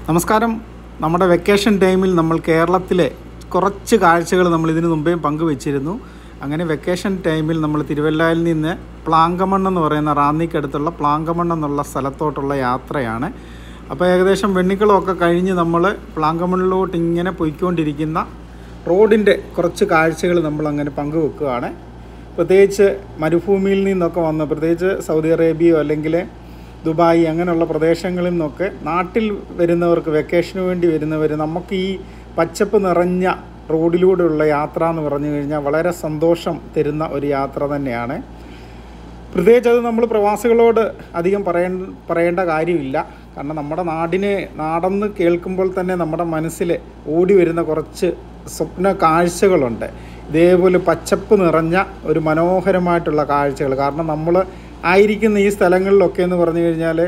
നമസ്കാരം നമ്മുടെ വെക്കേഷൻ ടൈമിൽ നമ്മൾ കേരളത്തിലെ കുറച്ച് കാഴ്ചകൾ നമ്മൾ ഇതിനു മുമ്പേ പങ്കുവച്ചിരുന്നു അങ്ങനെ വെക്കേഷൻ ടൈമിൽ നമ്മൾ തിരുവല്ലയിൽ നിന്ന് പ്ലാങ്കമൺ എന്ന് പറയുന്ന റാന്നിക്കടുത്തുള്ള പ്ലാങ്കമൺ എന്നുള്ള സ്ഥലത്തോട്ടുള്ള യാത്രയാണ് അപ്പോൾ ഏകദേശം വെണ്ണിക്കുളമൊക്കെ കഴിഞ്ഞ് നമ്മൾ പ്ലാങ്കമണിലോട്ട് ഇങ്ങനെ പോയിക്കൊണ്ടിരിക്കുന്ന റോഡിൻ്റെ കുറച്ച് കാഴ്ചകൾ നമ്മൾ അങ്ങനെ പങ്കുവെക്കുകയാണ് പ്രത്യേകിച്ച് മരുഭൂമിയിൽ നിന്നൊക്കെ വന്ന് പ്രത്യേകിച്ച് സൗദി അറേബ്യയോ അല്ലെങ്കിൽ ദുബായ് അങ്ങനെയുള്ള പ്രദേശങ്ങളിൽ നിന്നൊക്കെ നാട്ടിൽ വരുന്നവർക്ക് വെക്കേഷന് വേണ്ടി വരുന്നവർ നമുക്ക് ഈ പച്ചപ്പ് നിറഞ്ഞ റോഡിലൂടെയുള്ള യാത്ര എന്ന് പറഞ്ഞു കഴിഞ്ഞാൽ വളരെ സന്തോഷം തരുന്ന ഒരു യാത്ര തന്നെയാണ് പ്രത്യേകിച്ച് അത് നമ്മൾ പ്രവാസികളോട് അധികം പറയ പറയേണ്ട കാര്യമില്ല കാരണം നമ്മുടെ നാടിനെ നാടെന്ന് കേൾക്കുമ്പോൾ തന്നെ നമ്മുടെ മനസ്സിൽ ഓടി വരുന്ന കുറച്ച് സ്വപ്ന കാഴ്ചകളുണ്ട് ഇതേപോലെ പച്ചപ്പ് നിറഞ്ഞ ഒരു മനോഹരമായിട്ടുള്ള കാഴ്ചകൾ കാരണം നമ്മൾ ആയിരിക്കുന്ന ഈ സ്ഥലങ്ങളിലൊക്കെ എന്ന് പറഞ്ഞു കഴിഞ്ഞാൽ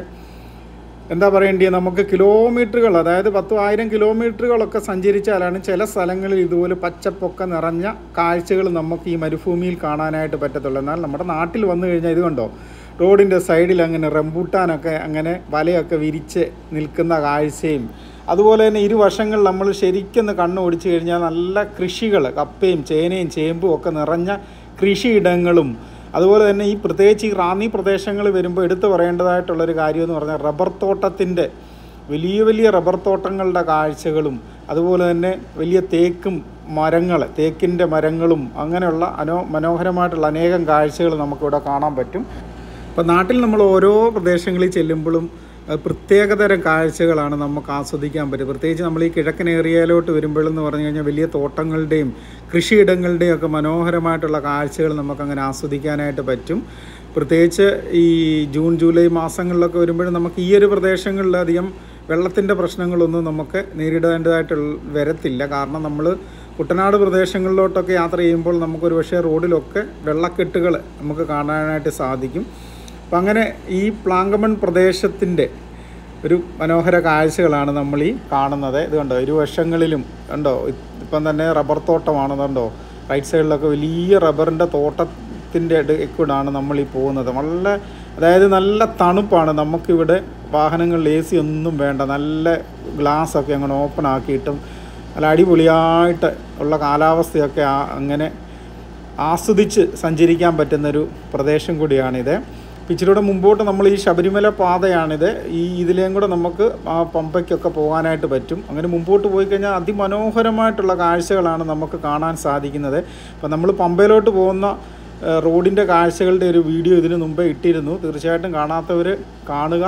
എന്താ പറയേണ്ടത് നമുക്ക് കിലോമീറ്ററുകൾ അതായത് പത്തും ആയിരം കിലോമീറ്ററുകളൊക്കെ സഞ്ചരിച്ചാലാണ് ചില സ്ഥലങ്ങളിൽ ഇതുപോലെ പച്ചപ്പൊക്കെ നിറഞ്ഞ കാഴ്ചകൾ നമുക്ക് ഈ മരുഭൂമിയിൽ കാണാനായിട്ട് പറ്റത്തുള്ളൂ എന്നാൽ നമ്മുടെ നാട്ടിൽ വന്നു കഴിഞ്ഞാൽ ഇത് കണ്ടോ റോഡിൻ്റെ സൈഡിൽ അങ്ങനെ റംബൂട്ടാനൊക്കെ അങ്ങനെ വലയൊക്കെ വിരിച്ച് നിൽക്കുന്ന കാഴ്ചയും അതുപോലെ തന്നെ ഇരുവശങ്ങളിൽ നമ്മൾ ശരിക്കൊന്ന് കണ്ണ് ഓടിച്ചു കഴിഞ്ഞാൽ നല്ല കൃഷികൾ കപ്പയും ചേനയും ചേമ്പും ഒക്കെ നിറഞ്ഞ കൃഷിയിടങ്ങളും അതുപോലെ തന്നെ ഈ പ്രത്യേകിച്ച് ഈ റാന്നി പ്രദേശങ്ങൾ വരുമ്പോൾ എടുത്തു പറയേണ്ടതായിട്ടുള്ളൊരു കാര്യം എന്ന് പറഞ്ഞാൽ റബ്ബർ തോട്ടത്തിൻ്റെ വലിയ വലിയ റബ്ബർ തോട്ടങ്ങളുടെ കാഴ്ചകളും അതുപോലെ തന്നെ വലിയ തേക്കും മരങ്ങൾ തേക്കിൻ്റെ മരങ്ങളും അങ്ങനെയുള്ള അനോ മനോഹരമായിട്ടുള്ള അനേകം കാഴ്ചകൾ നമുക്കിവിടെ കാണാൻ പറ്റും അപ്പോൾ നാട്ടിൽ നമ്മൾ ഓരോ പ്രദേശങ്ങളിൽ ചെല്ലുമ്പോഴും അഹ് പ്രത്യേകതരം കാഴ്ചകളാണ് നമുക്ക് ആസ്വദിക്കാൻ പറ്റും പ്രത്യേകിച്ച് നമ്മൾ ഈ കിഴക്കൻ ഏരിയയിലോട്ട് വരുമ്പോഴെന്ന് പറഞ്ഞു കഴിഞ്ഞാൽ വലിയ തോട്ടങ്ങളുടെയും കൃഷിയിടങ്ങളുടെയും ഒക്കെ മനോഹരമായിട്ടുള്ള കാഴ്ചകൾ നമുക്കങ്ങനെ ആസ്വദിക്കാനായിട്ട് പറ്റും പ്രത്യേകിച്ച് ഈ ജൂൺ ജൂലൈ മാസങ്ങളിലൊക്കെ വരുമ്പോഴും നമുക്ക് ഈ ഒരു പ്രദേശങ്ങളിലധികം വെള്ളത്തിൻ്റെ പ്രശ്നങ്ങളൊന്നും നമുക്ക് നേരിടേണ്ടതായിട്ട് വരത്തില്ല കാരണം നമ്മൾ കുട്ടനാട് പ്രദേശങ്ങളിലോട്ടൊക്കെ യാത്ര ചെയ്യുമ്പോൾ നമുക്കൊരു പക്ഷേ റോഡിലൊക്കെ വെള്ളക്കെട്ടുകൾ നമുക്ക് കാണാനായിട്ട് സാധിക്കും അപ്പം അങ്ങനെ ഈ പ്ലാങ്കമൺ പ്രദേശത്തിൻ്റെ ഒരു മനോഹര കാഴ്ചകളാണ് നമ്മൾ ഈ കാണുന്നത് ഇത് കണ്ടോ ഇരുവശങ്ങളിലും കണ്ടോ ഇപ്പം തന്നെ റബ്ബർ തോട്ടമാണ് കണ്ടോ റൈറ്റ് സൈഡിലൊക്കെ വലിയ റബ്ബറിൻ്റെ തോട്ടത്തിൻ്റെ ഇടയ്ക്കൂടാണ് നമ്മൾ ഈ പോകുന്നത് വളരെ അതായത് നല്ല തണുപ്പാണ് നമുക്കിവിടെ വാഹനങ്ങളിൽ എ സി ഒന്നും വേണ്ട നല്ല ഗ്ലാസ്സൊക്കെ അങ്ങനെ ഓപ്പൺ ആക്കിയിട്ടും നല്ല അടിപൊളിയായിട്ട് ഉള്ള കാലാവസ്ഥയൊക്കെ ആ- അങ്ങനെ ആസ്വദിച്ച് സഞ്ചരിക്കാൻ പറ്റുന്നൊരു പ്രദേശം കൂടിയാണിത് അപ്പോൾ ഇച്ചിരൂടെ മുമ്പോട്ട് നമ്മൾ ഈ ശബരിമല പാതയാണിത് ഈ ഇതിലേയും കൂടെ നമുക്ക് ആ പമ്പയ്ക്കൊക്കെ പോകാനായിട്ട് പറ്റും അങ്ങനെ മുമ്പോട്ട് പോയി കഴിഞ്ഞാൽ അതിമനോഹരമായിട്ടുള്ള കാഴ്ചകളാണ് നമുക്ക് കാണാൻ സാധിക്കുന്നത് അപ്പോൾ നമ്മൾ പമ്പയിലോട്ട് പോകുന്ന ഏഹ്, റോഡിൻ്റെ കാഴ്ചകളുടെ ഒരു വീഡിയോ ഇതിന് മുമ്പേ ഇട്ടിരുന്നു തീർച്ചയായിട്ടും കാണാത്തവർ കാണുക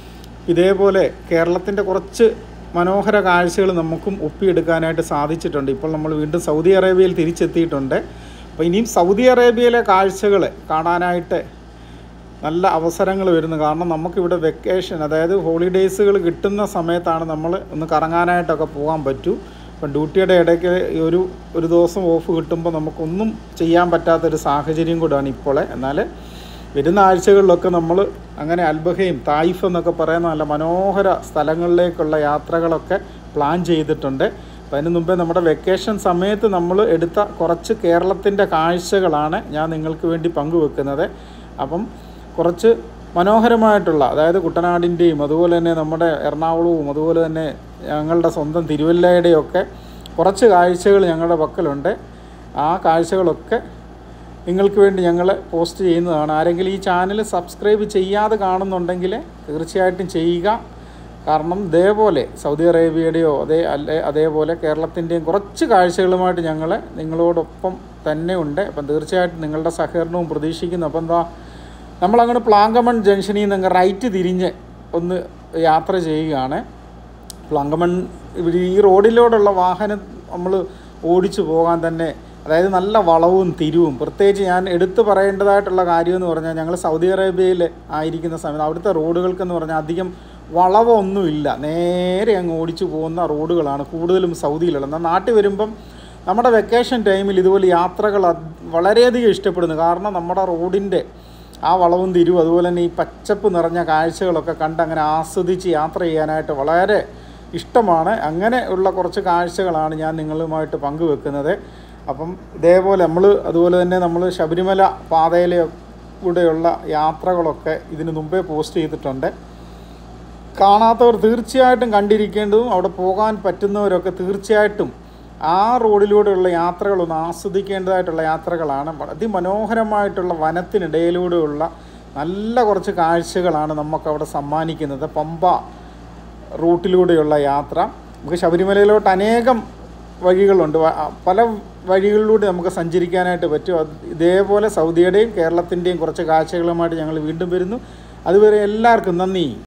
ഇതേപോലെ കേരളത്തിൻ്റെ കുറച്ച് മനോഹര കാഴ്ചകൾ നമുക്കും ഒപ്പിയെടുക്കാനായിട്ട് സാധിച്ചിട്ടുണ്ട് ഇപ്പോൾ നമ്മൾ വീണ്ടും സൗദി അറേബ്യയിൽ തിരിച്ചെത്തിയിട്ടുണ്ട് അപ്പോൾ ഇനിയും സൗദി അറേബ്യയിലെ കാഴ്ചകൾ കാണാനായിട്ട് നല്ല അവസരങ്ങൾ വരുന്നു കാരണം നമുക്കിവിടെ വെക്കേഷൻ അതായത് ഹോളിഡേയ്സുകൾ കിട്ടുന്ന സമയത്താണ് നമ്മൾ ഒന്ന് കറങ്ങാനായിട്ടൊക്കെ പോകാൻ പറ്റൂ അപ്പം ഡ്യൂട്ടിയുടെ ഇടയ്ക്ക് ഈ ഒരു ഒരു ദിവസം ഓഫ് കിട്ടുമ്പോൾ നമുക്കൊന്നും ചെയ്യാൻ പറ്റാത്തൊരു സാഹചര്യം കൂടാണ് ഇപ്പോൾ എന്നാൽ വരുന്ന ആഴ്ചകളിലൊക്കെ നമ്മൾ അങ്ങനെ അൽബഹയും തായിഫ് എന്നൊക്കെ പറയുന്ന നല്ല മനോഹര സ്ഥലങ്ങളിലേക്കുള്ള യാത്രകളൊക്കെ പ്ലാൻ ചെയ്തിട്ടുണ്ട് അപ്പം അതിന് മുമ്പേ നമ്മുടെ വെക്കേഷൻ സമയത്ത് നമ്മൾ എടുത്ത കുറച്ച് കേരളത്തിൻ്റെ കാഴ്ചകളാണ് ഞാൻ നിങ്ങൾക്ക് വേണ്ടി പങ്കുവെക്കുന്നത് അപ്പം കുറച്ച് മനോഹരമായിട്ടുള്ള അതായത് കുട്ടനാടിൻ്റെയും അതുപോലെ തന്നെ നമ്മുടെ എറണാകുളവും അതുപോലെ തന്നെ ഞങ്ങളുടെ സ്വന്തം തിരുവല്ലയുടെയൊക്കെ കുറച്ച് കാഴ്ചകൾ ഞങ്ങളുടെ പക്കലുണ്ട് ആ കാഴ്ചകളൊക്കെ നിങ്ങൾക്ക് വേണ്ടി ഞങ്ങൾ പോസ്റ്റ് ചെയ്യുന്നതാണ് ആരെങ്കിലും ഈ ചാനൽ സബ്സ്ക്രൈബ് ചെയ്യാതെ കാണുന്നുണ്ടെങ്കിൽ തീർച്ചയായിട്ടും ചെയ്യുക കാരണം ഇതേപോലെ സൗദി അറേബ്യയുടെയോ അതേ അല്ലെ അതേപോലെ കേരളത്തിൻ്റെയും കുറച്ച് കാഴ്ചകളുമായിട്ട് ഞങ്ങൾ നിങ്ങളോടൊപ്പം തന്നെ ഉണ്ട് അപ്പം തീർച്ചയായിട്ടും നിങ്ങളുടെ സഹകരണവും പ്രതീക്ഷിക്കുന്നു അപ്പം എന്താ നമ്മളങ്ങനെ പ്ലാങ്കമൺ ജംഗ്ഷനിൽ നിന്ന് അങ്ങ് റൈറ്റ് തിരിഞ്ഞ് ഒന്ന് യാത്ര ചെയ്യുകയാണ് പ്ലങ്കമൺ ഇവിടെ ഈ റോഡിലൂടെയുള്ള വാഹനം നമ്മൾ ഓടിച്ചു പോകാൻ തന്നെ അതായത് നല്ല വളവും തിരിവും പ്രത്യേകിച്ച് ഞാൻ എടുത്തു പറയേണ്ടതായിട്ടുള്ള കാര്യം എന്ന് പറഞ്ഞാൽ ഞങ്ങൾ സൗദി അറേബ്യയിൽ ആയിരിക്കുന്ന സമയത്ത് അവിടുത്തെ റോഡുകൾക്കെന്ന് പറഞ്ഞാൽ അധികം വളവൊന്നുമില്ല നേരെ അങ്ങ് ഓടിച്ചു പോകുന്ന റോഡുകളാണ് കൂടുതലും സൗദിയിലുള്ളത് എന്നാൽ നാട്ടിൽ വരുമ്പം നമ്മുടെ വെക്കേഷൻ ടൈമിൽ ഇതുപോലെ യാത്രകൾ അത് വളരെയധികം ഇഷ്ടപ്പെടുന്നു കാരണം നമ്മുടെ റോഡിൻ്റെ ആ വളവും തിരിവും അതുപോലെ തന്നെ ഈ പച്ചപ്പ് നിറഞ്ഞ കാഴ്ചകളൊക്കെ കണ്ട് അങ്ങനെ ആസ്വദിച്ച് യാത്ര ചെയ്യാനായിട്ട് വളരെ ഇഷ്ടമാണ് അങ്ങനെ ഉള്ള കുറച്ച് കാഴ്ചകളാണ് ഞാൻ നിങ്ങളുമായിട്ട് പങ്കുവെക്കുന്നത് അപ്പം ഇതേപോലെ നമ്മൾ അതുപോലെ തന്നെ നമ്മൾ ശബരിമല പാതയിലെ കൂടെയുള്ള യാത്രകളൊക്കെ ഇതിന് മുമ്പേ പോസ്റ്റ് ചെയ്തിട്ടുണ്ട് കാണാത്തവർ തീർച്ചയായിട്ടും കണ്ടിരിക്കേണ്ടതും അവിടെ പോകാൻ പറ്റുന്നവരൊക്കെ തീർച്ചയായിട്ടും ആ റോഡിലൂടെയുള്ള യാത്രകളൊന്ന് ആസ്വദിക്കേണ്ടതായിട്ടുള്ള യാത്രകളാണ് അതിമനോഹരമായിട്ടുള്ള വനത്തിനിടയിലൂടെയുള്ള നല്ല കുറച്ച് കാഴ്ചകളാണ് നമുക്കവിടെ സമ്മാനിക്കുന്നത് പമ്പ റൂട്ടിലൂടെയുള്ള യാത്ര നമുക്ക് ശബരിമലയിലോട്ട് അനേകം വഴികളുണ്ട് വ- പല വഴികളിലൂടെ നമുക്ക് സഞ്ചരിക്കാനായിട്ട് പറ്റും അത് ഇതേപോലെ സൗദിയുടെയും കേരളത്തിൻ്റെയും കുറച്ച് കാഴ്ചകളുമായിട്ട് ഞങ്ങൾ വീണ്ടും വരുന്നു അതുവരെ എല്ലാവർക്കും നന്ദി